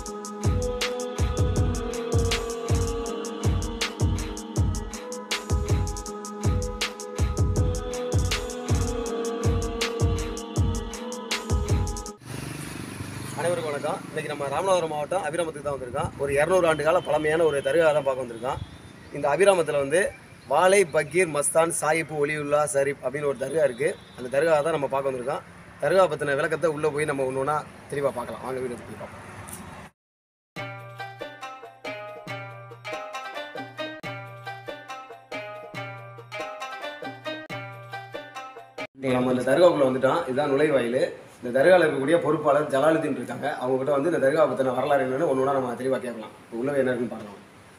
அனைவருக்கும் வணக்கம் இன்னைக்கு நம்ம ராமநாதபுரம் மாவட்டம் அபிராமத்துக்கு தான் வந்திருக்கோம் ஒரு இரநூறு ஆண்டு கால பழமையான ஒரு தர்கா தான் பார்க்க வந்திருக்கோம் இந்த அபிராமத்தில் வந்து வாழை பக்கீர் மஸ்தான் சாயிப்பு ஒலியுல்லா ஷரீப் அப்படின்னு ஒரு தர்கா இருக்குது அந்த தர்கா தான் நம்ம பார்க்க வந்திருக்கோம் தர்கா பற்றின விளக்கத்தை உள்ளே போய் நம்ம ஒன்று ஒன்றா தெளிவாக பார்க்கலாம் வாங்க வீடியோ போய் பார்ப்போம் இப்போ நம்ம இந்த தர்காவுக்குள்ள வந்துட்டோம் இதுதான் நுழைவாயில் இந்த தர்காவில் இருக்கக்கூடிய பொறுப்பாளர் ஜலாலுதீன் இருக்காங்க அவங்க கிட்ட வந்து இந்த தர்கா பற்றின வரலாறு என்னன்னு ஒன்று ஒன்றா நம்ம தெளிவாக கேட்கலாம் இப்போ உள்ள என்ன இருக்குன்னு பார்க்கலாம்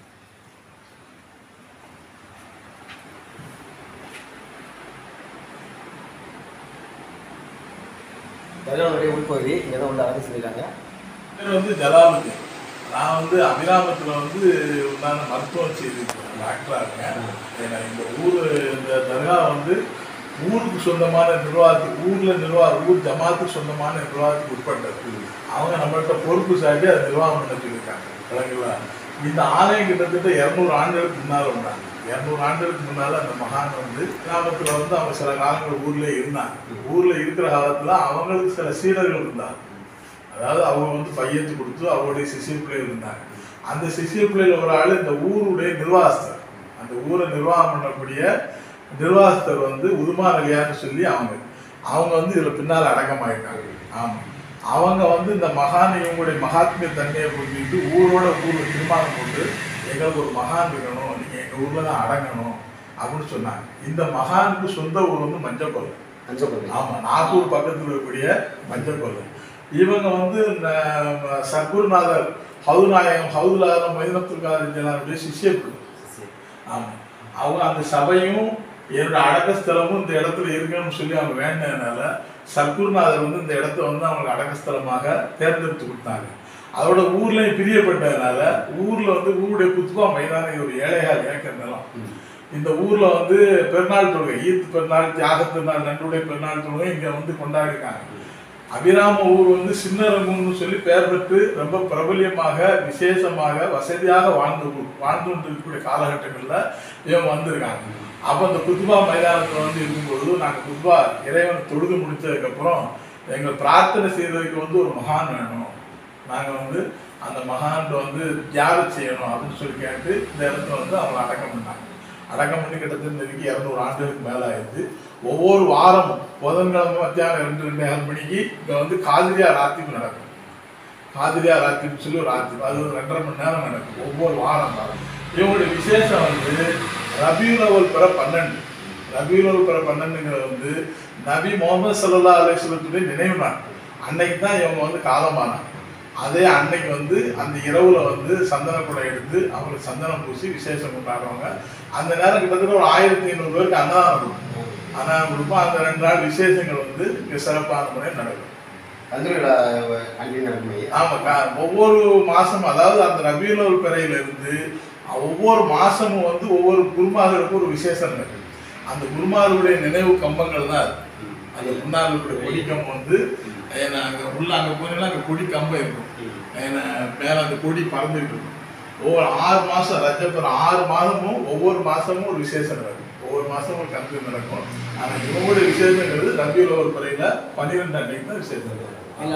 தர்காவுடைய உள்பகுதி இங்கே தான் உள்ள அரசு சொல்லியிருக்காங்க பேர் வந்து ஜலாலுதீன் நான் வந்து அபிராமத்தில் வந்து உண்டான மருத்துவம் செய்திருக்கேன் டாக்டராக இருக்கேன் ஏன்னா இந்த ஊர் இந்த தர்கா வந்து ஊருக்கு சொந்தமான நிர்வாகத்துக்கு ஊரில் நிர்வாக ஊர் ஜமாத்துக்கு சொந்தமான நிர்வாகத்துக்கு உட்பட்டது அவங்க நம்மள்கிட்ட பொறுப்பு சாட்டி அதை நிர்வாகம் பண்ண சொல்லியிருக்காங்க விளங்குங்களா இந்த ஆலயம் கிட்டத்தட்ட இரநூறு ஆண்டுகளுக்கு முன்னால் வந்தாங்க இரநூறு ஆண்டுகளுக்கு முன்னால் அந்த மகான் வந்து கிராமத்தில் வந்து அவங்க சில காலங்கள் ஊர்லேயே இருந்தாங்க ஊரில் இருக்கிற காலத்தில் அவங்களுக்கு சில சீடர்கள் இருந்தாங்க அதாவது அவங்க வந்து பையத்து கொடுத்து அவருடைய சிசிய பிள்ளைகள் இருந்தாங்க அந்த சிசிய பிள்ளைகள் ஒரு ஆள் இந்த ஊருடைய நிர்வாகஸ்தர் அந்த ஊரை நிர்வாகம் பண்ணக்கூடிய நிர்வாகஸ்தர் வந்து உதுமா அலியான்னு சொல்லி அவங்க அவங்க வந்து இதில் பின்னால் அடக்கமாயிட்டாங்க ஆமாம் அவங்க வந்து இந்த மகான் இவங்களுடைய மகாத்மிய தன்மையை புரிஞ்சுக்கிட்டு ஊரோட ஊரில் தீர்மானம் போட்டு எங்களுக்கு ஒரு மகான் இருக்கணும் நீங்கள் எங்கள் ஊரில் தான் அடங்கணும் அப்படின்னு சொன்னாங்க இந்த மகானுக்கு சொந்த ஊர் வந்து மஞ்சப்பள்ளி அஞ்சல் பகுதி ஆமா நாகூர் பக்கத்தில் இருக்கக்கூடிய மஞ்சள் கொள்ளை இவங்க வந்து இந்த சர்க்குருநாதர் ஹவுநாயகம் ஹவுதுலாதம் மைதனத்துக்காரருடைய சிஷ்யர்கள் ஆமா அவங்க அந்த சபையும் என்னோட அடக்கஸ்தலமும் இந்த இடத்துல இருக்கணும்னு சொல்லி அவங்க வேண்டினதுனால சர்க்குருநாதர் வந்து இந்த இடத்த வந்து அவங்களுக்கு அடக்கஸ்தலமாக தேர்ந்தெடுத்து கொடுத்தாங்க அதோட ஊர்லயும் பிரியப்பட்டதுனால ஊர்ல வந்து ஊருடைய குத்துபா மைதானம் ஒரு ஏழையால் ஏக்கர் நிலம் இந்த ஊர்ல வந்து பெருநாள் தொழுகை ஈத் பெருநாள் தியாக பெருநாள் நன்றுடைய பெருநாள் தொழுகை இங்க வந்து கொண்டாடிருக்காங்க அபிராம ஊர் வந்து சின்னரங்குன்னு சொல்லி பெயர் பெற்று ரொம்ப பிரபல்யமாக விசேஷமாக வசதியாக வாழ்ந்து வாழ்ந்து கொண்டிருக்கக்கூடிய காலகட்டங்களில் இவங்க வந்திருக்காங்க அப்போ அந்த குத்பா மைதானத்தில் வந்து இருக்கும்பொழுது நாங்கள் குத்பா இறைவன் தொழுது முடிச்சதுக்கப்புறம் எங்கள் பிரார்த்தனை செய்வதற்கு வந்து ஒரு மகான் வேணும் நாங்கள் வந்து அந்த மகான்கிட்ட வந்து தியாகம் செய்யணும் அப்படின்னு சொல்லி கேட்டு இந்த இடத்துல வந்து அவங்க அடக்கம் பண்ணாங்க அடக்கம் பண்ணி கிட்டத்தட்ட இன்னைக்கு இரநூறு ஆண்டுகளுக்கு மேலே ஆயிடுது ஒவ்வொரு வாரமும் புதன்கிழமை மத்தியானம் ரெண்டு ரெண்டு மணிக்கு இங்கே வந்து காதிரியா ராத்திப்பு நடக்கும் காதிரியா ராத்திப்பு சொல்லி ஒரு ராத்திப்பு அது ஒரு ரெண்டரை மணி நேரம் நடக்கும் ஒவ்வொரு வாரம் தான் இவங்களுடைய விசேஷம் வந்து ரபியுல் அவல் பிற பன்னெண்டு ரபியுல் அவல் பிற பன்னெண்டுங்கிறது வந்து நபி முகமது சல்லா அலிஸ்லத்துடைய நினைவு நாள் அன்னைக்கு தான் இவங்க வந்து காலமானாங்க அதே அன்னைக்கு வந்து அந்த இரவுல வந்து சந்தன குடை எடுத்து அவங்களுக்கு சந்தனம் பூசி விசேஷம் கொண்டாடுவாங்க அந்த நேரம் கிட்டத்தட்ட ஒரு ஆயிரத்தி ஐநூறு பேருக்கு அன்னதானம் கொடுக்கும் அன்னதானம் கொடுப்போம் அந்த ரெண்டு நாள் விசேஷங்கள் வந்து இங்க சிறப்பான முறையில் நடக்கும் கந்தூரில் அங்கே நடக்குமே ஆமா கா- ஒவ்வொரு மாசம் அதாவது அந்த ரபியுல் பிறையில இருந்து ஒவ்வொரு மாசமும் வந்து ஒவ்வொரு குருமார்களுக்கும் ஒரு விசேஷம் நடக்குது அந்த குருமார்களுடைய நினைவு கம்பங்கள் தான் அது. அந்த முன்னால் இருக்கக்கூடிய கொடி கம்பம் வந்து ஏன்னா அங்க உள்ள அங்க போனீங்கன்னா அங்க கொடி கம்பம் இருக்கும் ஏன்னா மேல அந்த கொடி பறந்துட்டு இருக்கும் ஒவ்வொரு ஆறு மாசம் ரஜப்பர் ஆறு மாதமும் ஒவ்வொரு மாசமும் ஒரு விசேஷம் நடக்கும் ஒவ்வொரு மாசமும் ஒரு கம்பி நடக்கும் ஆனா இவங்களுடைய விசேஷங்கிறது ரபியுல் ஒரு பிறையில பன்னிரெண்டு அன்னைக்கு தான் விசேஷம் நடக்கும்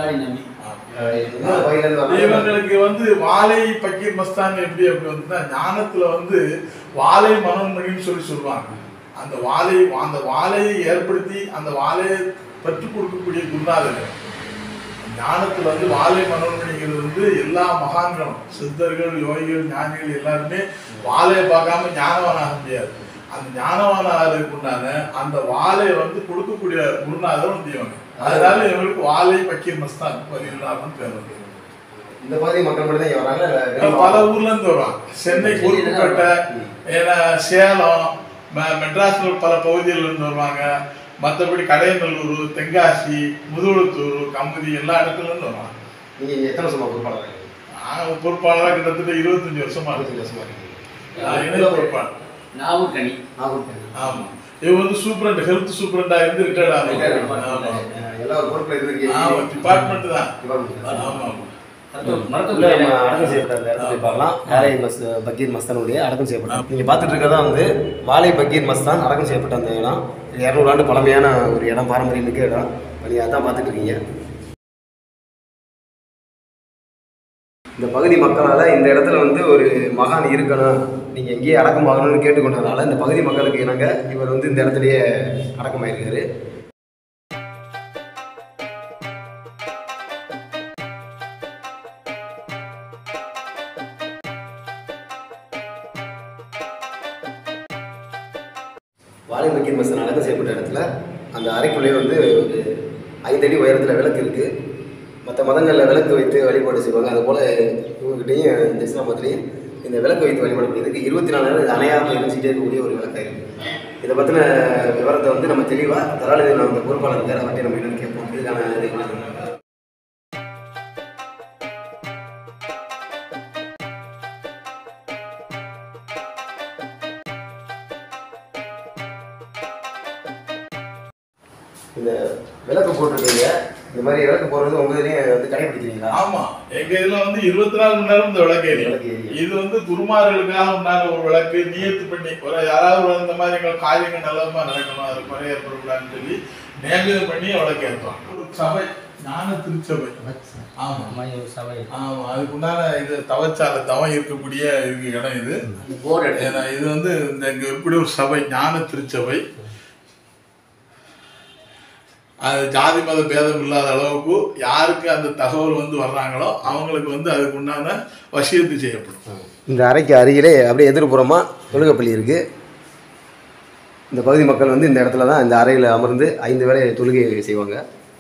ஆமா. என்ன பகுதியிலேருந்து வராங்க இவங்களுக்கு வந்து வாழை பக்கீர் மஸ்தான் எப்படி அப்படி வந்துன்னா ஞானத்துல வந்து வாழை மனோன்மணின்னு சொல்லி சொல்லுவாங்க அந்த வாழை அந்த வாழையை ஏற்படுத்தி அந்த வாழையை பெற்றுக் கொடுக்கக்கூடிய குருநாதர்கள் ஞானத்துல வந்து வாழை மனோன்மணிங்கிறது வந்து எல்லா மகான்களும் சித்தர்கள் யோகிகள் ஞானிகள் எல்லாருமே வாழையை பார்க்காம ஞானவானாக முடியாது அந்த ஞானவானாருக்கு உண்டான அந்த வாழையை வந்து கொடுக்கக்கூடிய குருநாதர் வந்து இவங்க அதனால இவங்களுக்கு வாழை பக்கீர் மஸ்தான் பதினாறுன்னு பேர் வந்து இந்த பகுதி மக்கள் மட்டும் தான் இங்க வராங்க இல்ல பல ஊர்ல இருந்து வருவாங்க சென்னை குறுக்குப்பேட்டை ஏன்னா சேலம் ம- மெட்ராஸ்ல பல பகுதிகளில் இருந்து வருவாங்க மற்றபடி கடையநல்லூர் தென்காசி முதுகுளத்தூர் கமுதி எல்லா இடத்துல இருந்து வருவாங்க நீங்க இங்க எத்தனை வருஷமா பொறுப்பாளர் நான் பொறுப்பாளராக கிட்டத்தட்ட இருபத்தஞ்சு வருஷமா இருக்கு அறுபத்தஞ்சு வருஷமா இருக்கீங்க நான் இணை பொறுப்பாளர் நாகூர்கனி நாகூர் ஆமா இவங்க வந்து சூப்பரண்ட் ஹெல்த் சூப்பரண்டா இருந்து ரிட்டையர்ட் ஆகும் ஆமா எல்லா பொறுப்புல இருக்கீங்க ஆமா டிபார்ட்மெண்ட் தான் டிபார்ட்மெண்ட் ஆமா ஆமா உள்ள நம்ம அடக்கம் செய்யப்பட்ட அந்த இடத்துல போய் பார்க்கலாம் வாழை மஸ் பக்கீர் மஸ்தானுடைய அடக்கம் செய்யப்பட்ட நீங்கள் பார்த்துட்டு இருக்கறதா வந்து வாழை பக்கீர் மஸ்தான் அடக்கம் செய்யப்பட்ட அந்த இடம் இரநூறு ஆண்டு பழமையான ஒரு இடம் பாரம்பரிய மிக்க இடம் நீங்கள் அதான் பார்த்துட்டு இருக்கீங்க இந்த பகுதி மக்களால் இந்த இடத்துல வந்து ஒரு மகான் இருக்கணும் நீங்கள் எங்கேயே அடக்கம் ஆகணும்னு கேட்டுக்கொண்டதுனால இந்த பகுதி மக்களுக்கு இணங்க இவர் வந்து இந்த இடத்துலயே அடக்கமாயிருக்காரு வாழை பக்கீர் மஸ்தான் அடக்கம் செய்யப்பட்ட இடத்துல அந்த அறைக்குள்ளேயே வந்து ஒரு ஐந்தடி உயரத்தில் விளக்கு இருக்குது மற்ற மதங்களில் விளக்கு வைத்து வழிபாடு செய்வாங்க அதுபோல் இவங்ககிட்டையும் இந்த இஸ்லாம் மதத்துலேயும் இந்த விளக்கு வைத்து வழிபாடு இருபத்தி நாலு நேரம் இது அணையாமல் எரிஞ்சிட்டே இருக்கக்கூடிய ஒரு விளக்காக இருக்குது இதை பற்றின விவரத்தை வந்து நம்ம தெளிவாக தராளி நம்ம இந்த பொறுப்பாளர் இருக்கார் அவர்கிட்ட நம்ம என்னென்னு கேட்போம் இதுக்கான இது என்ன? இந்த விளக்கு போட்டிருக்கீங்க இந்த மாதிரி விளக்கு போடுறது உங்க இதுலயும் வந்து கடைபிடிக்கிறீங்களா ஆமா எங்க இதுல வந்து இருபத்தி நாலு மணி நேரம் இந்த விளக்கு எரியும் விளக்கு எரியும். இது வந்து குருமார்களுக்காக உண்டான ஒரு விளக்கு நியத்து பண்ணி ஒரு யாராவது ஒரு இந்த மாதிரி எங்கள் காரியங்கள் நல்லதமா நடக்கணும் அது குறை ஏற்படக்கூடாதுன்னு சொல்லி நேர்ந்தது பண்ணி விளக்கு ஏற்றுவாங்க ஒரு சபை ஞான திருச்சபை ஆமா சபை ஆமா அதுக்கு உண்டான இது தவச்சால தவம் இருக்கக்கூடிய இருக்கு இடம் இது போர் ஏன்னா இது வந்து இந்த இங்க எப்படி ஒரு சபை ஞான திருச்சபை அது ஜாதி மத பேதம் இல்லாத அளவுக்கு யாருக்கு அந்த தகவல் வந்து வர்றாங்களோ அவங்களுக்கு வந்து அதுக்கு உண்டான வசியத்து செய்யப்படும் இந்த அறைக்கு அருகிலே அப்படியே எதிர்புறமாக தொழுகைப்பள்ளி இருக்குது இந்த பகுதி மக்கள் வந்து இந்த இடத்துல தான் இந்த அறையில் அமர்ந்து ஐந்து வேளை தொழுகை செய்வாங்க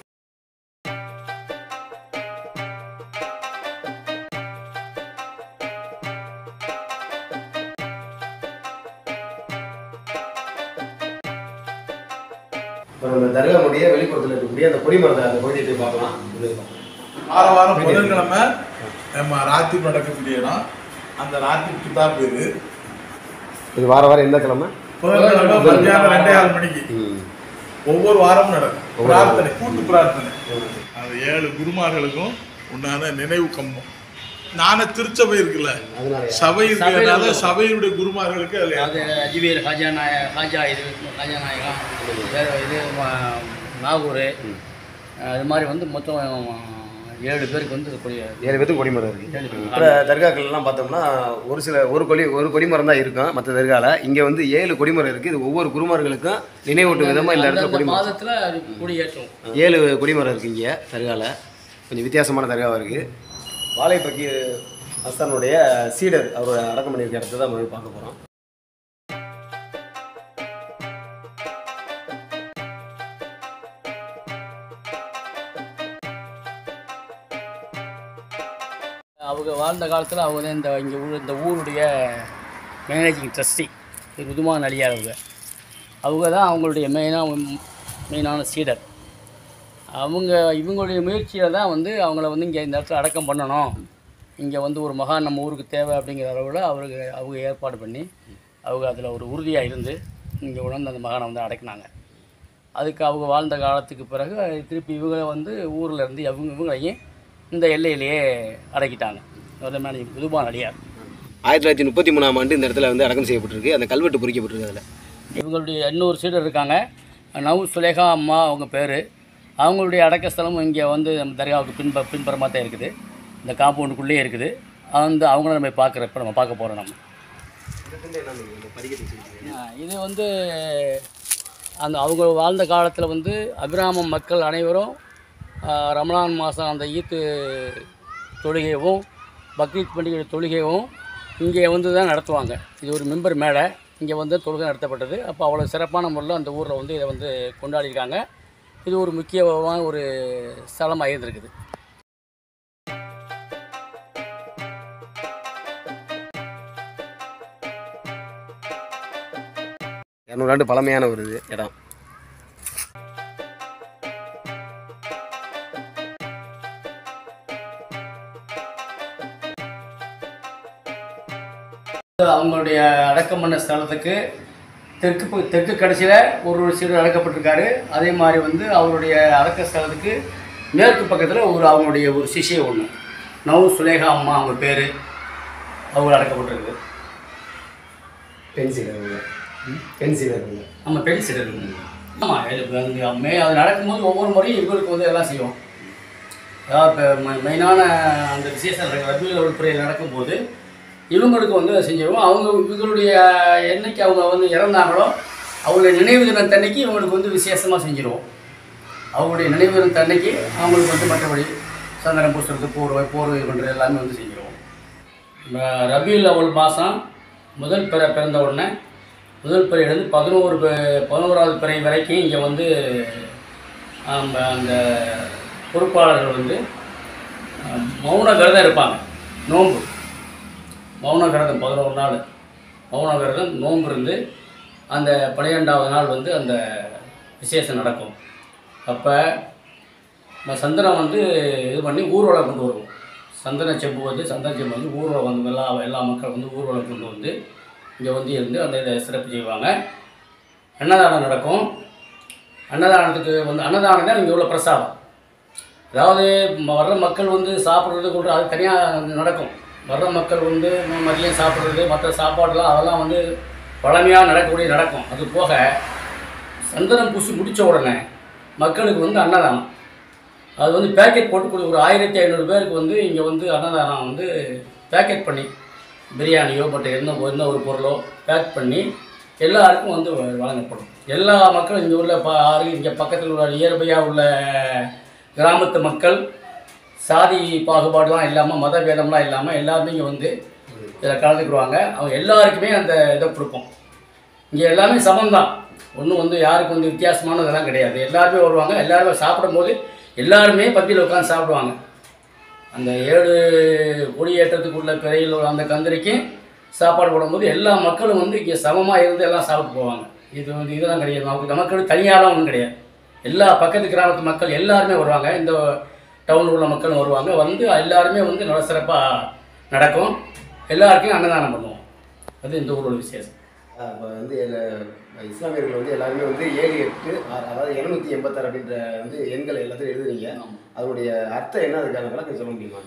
அப்புறம் இந்த தர்காவுடைய வெளிப்புறத்தில் இருக்கக்கூடிய அந்த கொடிமரத்தை அந்த பகுதியை போய் பார்க்கலாம் உள்ளே பார்க்கலாம். வார வாரம் புதன்கிழமை நம்ம ராத்திரி நடக்கக்கூடிய இடம் அந்த ராத்திரி கிதாப் இது இது வார வாரம் எந்த கிழமை புதன்கிழமை மத்தியானம் ரெண்டே ஆறு மணிக்கு ஒவ்வொரு வாரமும் நடக்கும் ஒவ்வொரு பிரார்த்தனை கூட்டு பிரார்த்தனை அது ஏழு குருமார்களுக்கும் உண்டான நினைவு கம்பம் ஞான திருச்சபை இருக்குல்ல அதனால சபை இருக்கிறதுனால சபையுடைய குருமார்களுக்கு அதுல அது அஜ்மீர் ஹாஜா நாய ஹாஜா இது ஹாஜா நாயகம் வேறு இது ம- நாகூர் அது மாதிரி வந்து மொத்தம் ஏழு பேருக்கு வந்து இருக்கக்கூடிய ஏழு பேத்துக்கு கொடிமரம் இருக்கு ஏழு பேர். மற்ற தர்காக்கள்லாம் பார்த்தோம்னா ஒரு சில ஒரு கொடி ஒரு கொடிமரம் தான் இருக்கும் மற்ற தர்கால இங்கே வந்து ஏழு கொடிமரம் இருக்குது இது ஒவ்வொரு குருமார்களுக்கும் நினைவூட்டும் விதமாக இந்த இடத்துல அந்தந்த கொடிமரம் மாதத்தில் கொடியேற்றும் ஏழு கொடிமரம் இருக்குது இங்கே தர்கால கொஞ்சம் வித்தியாசமான தர்காவாக இருக்குது வாழைப்பக்கி அஸ்தானுடைய சீடர் அவரோட அடக்கம் பண்ணியிருக்க இடத்த தான் நம்ம போய் பார்க்க போகிறோம் அவங்க வாழ்ந்த காலத்தில் அவங்க தான் இந்த இங்கே ஊர் இந்த ஊருடைய மேனேஜிங் ட்ரஸ்டி திரு உதுமான் அலியார் அவங்க அவங்க தான் அவங்களுடைய மெயினாக மெயினான சீடர் அவங்க இவங்களுடைய முயற்சியில் தான் வந்து அவங்கள வந்து இங்கே இந்த இடத்துல அடக்கம் பண்ணணும் இங்கே வந்து ஒரு மகான் நம்ம ஊருக்கு தேவை அப்படிங்கிற அளவில் அவருக்கு அவங்க ஏற்பாடு பண்ணி அவங்க அதில் ஒரு உறுதியாக இருந்து இங்கே உணர்ந்து அந்த மகானை வந்து அடக்கினாங்க அதுக்கு அவங்க வாழ்ந்த காலத்துக்கு பிறகு திருப்பி இவங்க வந்து ஊரில் இருந்து இவங்க இவங்களையும் இந்த எல்லையிலேயே அடக்கிட்டாங்க அதில் மேனேஜ் புதுபான் அடியார் ஆயிரத்தி தொள்ளாயிரத்தி முப்பத்தி மூணாம் ஆண்டு இந்த இடத்துல வந்து அடக்கம் செய்யப்பட்டிருக்கு அந்த கல்வெட்டு பொறிக்கப்பட்டிருக்கு அதில் இவங்களுடைய இன்னொரு சீடர் இருக்காங்க நவ் சுலேகா அம்மா அவங்க பேர் அவங்களுடைய அடக்க ஸ்தலம் இங்கே வந்து நம்ம தர்காவுக்கு பின்ப பின்புறமாக தான் இருக்குது இந்த காம்பவுண்டுக்குள்ளேயே இருக்குது அந்த அவங்கள நம்ம பார்க்குறப்ப நம்ம பார்க்க போகிறோம் நம்ம ஆ, இது வந்து அந்த அவங்க வாழ்ந்த காலத்தில் வந்து அபிராம மக்கள் அனைவரும் ஆ, ரமலான் மாதம் அந்த ஈத்து தொழுகையவும் பக்ரீத் பண்டிகை தொழுகையவும் இங்கே வந்து தான் நடத்துவாங்க இது ஒரு மெம்பர் மேடை இங்கே வந்து தொழுகை நடத்தப்பட்டது அப்போ அவ்வளோ சிறப்பான முறையில் அந்த ஊரில் வந்து இதை வந்து கொண்டாடியிருக்காங்க இது ஒரு முக்கியமான ஒரு ஸ்தலமாக இருந்திருக்குது இரநூறு ஆண்டு பழமையான ஒரு இது இடம் அவங்களுடைய அடக்கம் பண்ண ஸ்தலத்துக்கு தெற்கு பு- தெற்கு கடைசியில் ஒரு ஒரு சீடர் அடக்கப்பட்டிருக்காரு அதே மாதிரி வந்து அவருடைய அடக்க ஸ்தலத்துக்கு மேற்கு பக்கத்தில் ஒரு அவங்களுடைய ஒரு சிஷியை ஒன்று நவ் சுலேகா அம்மா அவங்க பேர் அவங்க அடக்கப்பட்டிருக்கு பென்சில் அவங்க பென்சில் அவங்க நம்ம பெண் சிலர் ஆமாம் இது அந்த மே அது நடக்கும்போது ஒவ்வொரு முறையும் இவங்களுக்கு வந்து எல்லாம் செய்வோம் அதாவது இப்போ மெயினான அந்த விசேஷம் ரபி லெவல் பிறையில் நடக்கும்போது இவங்களுக்கு வந்து அதை செஞ்சிருவோம் அவங்க இவங்களுடைய என்னைக்கு அவங்க வந்து இறந்தாங்களோ அவங்களுடைய நினைவு தினத்தன்னைக்கு இவங்களுக்கு வந்து விசேஷமாக செஞ்சிருவோம் அவங்களுடைய நினைவு தினத்தன்னைக்கு அவங்களுக்கு வந்து மற்றபடி சந்தனம் பூசுறது போர்வை போர்வை பண்ணுறது எல்லாமே வந்து செஞ்சிருவோம் ரபியுல் அவல் மாதம் முதல் பிற பிறந்த உடனே முதல் பிறையிலேருந்து பதினோரு பி- பதினோராவது பிறை வரைக்கும் இங்கே வந்து ஆம், அந்த பொறுப்பாளர்கள் வந்து ஆம், மௌன விரதம் இருப்பாங்க நோன்பு மௌன விரதம் பதினோரு நாள் மௌன விரதம் நோன்பு இருந்து அந்த பன்னிரெண்டாவது நாள் வந்து அந்த விசேஷம் நடக்கும் அப்போ நம்ம சந்தனம் வந்து இது பண்ணி ஊர்வலம் கொண்டு வருவோம் சந்தன செம்பு வந்து சந்தன செம்பு வந்து ஊர்வலம் வந்து எல்லா எல்லா மக்கள் வந்து ஊர்வலம் கொண்டு வந்து இங்கே வந்து இருந்து அந்த இதை சிறப்பு செய்வாங்க அன்னதானம் நடக்கும் அன்னதானத்துக்கு வந்து அன்னதானம் தான் இங்கே உள்ள பிரசாதம் அதாவது ம- வர்ற மக்கள் வந்து சாப்பிட்றது கூட அது தனியாக நடக்கும் வர்ற மக்கள் வந்து ம- மதியம் சாப்பிட்றது மற்ற சாப்பாடுலாம் அதெல்லாம் வந்து பழமையாக நடக்கக்கூடிய நடக்கும் அது போக சந்தனம் பூசி முடித்த உடனே மக்களுக்கு வந்து அன்னதானம் அது வந்து பேக்கெட் போட்டு கொடு ஒரு ஆயிரத்தி ஐநூறு பேருக்கு வந்து இங்கே வந்து அன்னதானம் வந்து பேக்கெட் பண்ணி பிரியாணியோ மற்ற என்ன என்ன ஒரு பொருளோ பேக் பண்ணி எல்லாருக்கும் வந்து வ- வழங்கப்படும் எல்லா மக்களும் இங்கே உள்ள பா ஆறு இங்கே பக்கத்தில் உள்ள இயற்கையாக உள்ள கிராமத்து மக்கள் சாதி பாகுபாடுலாம் இல்லாமல் மத பேதம்லாம் இல்லாமல் எல்லாருமே இங்கே வந்து இதில் கலந்துக்குருவாங்க அவங்க எல்லாருக்குமே அந்த இதை கொடுப்போம் இங்கே எல்லாமே சமம்தான் ஒன்றும் வந்து யாருக்கு வந்து வித்தியாசமானதெல்லாம் கிடையாது எல்லாருமே வருவாங்க எல்லாருமே சாப்பிடும்போது எல்லாருமே பந்தியில் உட்காந்து சாப்பிடுவாங்க அந்த ஏழு கொடியேற்றத்துக்குள்ள பிறையில் உள்ள அந்த கந்திரிக்கு சாப்பாடு போடும்போது எல்லா மக்களும் வந்து இங்கே சமமாக இருந்து எல்லாம் சாப்பிட்டு போவாங்க இது வந்து இதெல்லாம் கிடையாது நமக்கு நமக்கு தனியாலாம் ஒன்றும் கிடையாது எல்லா பக்கத்து கிராமத்து மக்கள் எல்லாருமே வருவாங்க இந்த டவுனில் உள்ள மக்களும் வருவாங்க வந்து எல்லாருமே வந்து நல்ல சிறப்பாக நடக்கும் எல்லாருக்கும் அன்னதானம் பண்ணுவோம் அது இந்த ஊரோட விசேஷம் இப்போ வந்து எல்லா- இஸ்லாமியர்கள் வந்து எல்லாருமே வந்து ஏழு எட்டு ஆறு அதாவது எழுநூற்றி எண்பத்தாறு அப்படின்ற வந்து எண்கள் எல்லாத்தையும் எழுதுறீங்க அதனுடைய அர்த்தம் என்ன அதுக்கான விளக்கம் சொல்ல முடியுமா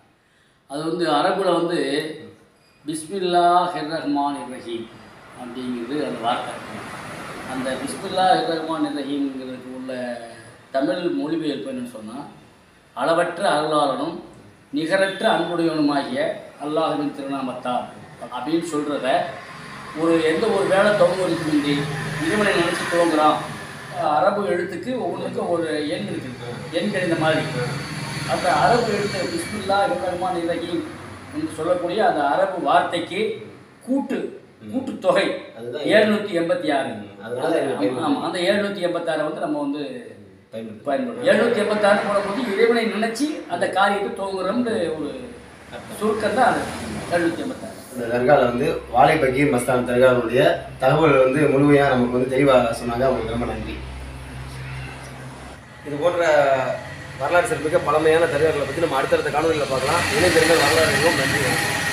அது வந்து அரபுல வந்து பிஸ்மில்லா ஹிர் ரஹ்மான் ரஹீம் அப்படிங்கிறது அந்த வார்த்தை அந்த பிஸ்மில்லா ஹிர் ரஹ்மான் ரஹீம்ங்கிறதுக்கு உள்ள தமிழ் மொழிபெயர்ப்பு என்னன்னு சொன்னால் அளவற்ற அருளாளனும் நிகரற்ற அன்புடையவனுமாகிய அல்லாஹ்வின் திருநாமத்தால் அப்படின்னு சொல்கிறத ஒரு எந்த ஒரு வேலை துவங்குவதற்கு முந்தி இறைவனை நினச்சி துவங்குறான் அரபு எழுத்துக்கு ஒவ்வொன்றுக்கும் ஒரு எண் இருக்குது எண் கணித மாதிரி அந்த அரபு எழுத்து பிஸ்மில்லா ரஹ்மான் ரஹீம் என்று சொல்லக்கூடிய அந்த அரபு வார்த்தைக்கு கூட்டு கூட்டுத்தொகை அதுதான் ஏழ்நூற்றி எண்பத்தி ஆறு அதனால எனக்கு பயன்படுது. ஆமாம் அந்த ஏழ்நூற்றி எண்பத்தாறை வந்து நம்ம வந்து பயன்படுது பயன்படும் எழுநூற்றி எண்பத்தாறு போடும்போது இறைவனை நினைச்சு அந்த காரியத்தை துவங்குறோம்னு ஒரு சுருக்கம் தான் அது எழுநூற்றி எண்பத்தாறு இந்த தர்காவில் வந்து வாழை பகீர் மஸ்தான் தர்காவுடைய தகவல் வந்து முழுமையாக நமக்கு வந்து தெளிவாக சொன்னாங்க அவங்களுக்கு ரொம்ப நன்றி இது போன்ற வரலாறு சிறப்புமிக்க பழமையான தர்காக்களை பற்றி நம்ம அடுத்தடுத்த காணொலியில் பார்க்கலாம் இணைந்திருந்த வரலாறு நன்றி வணக்கம்.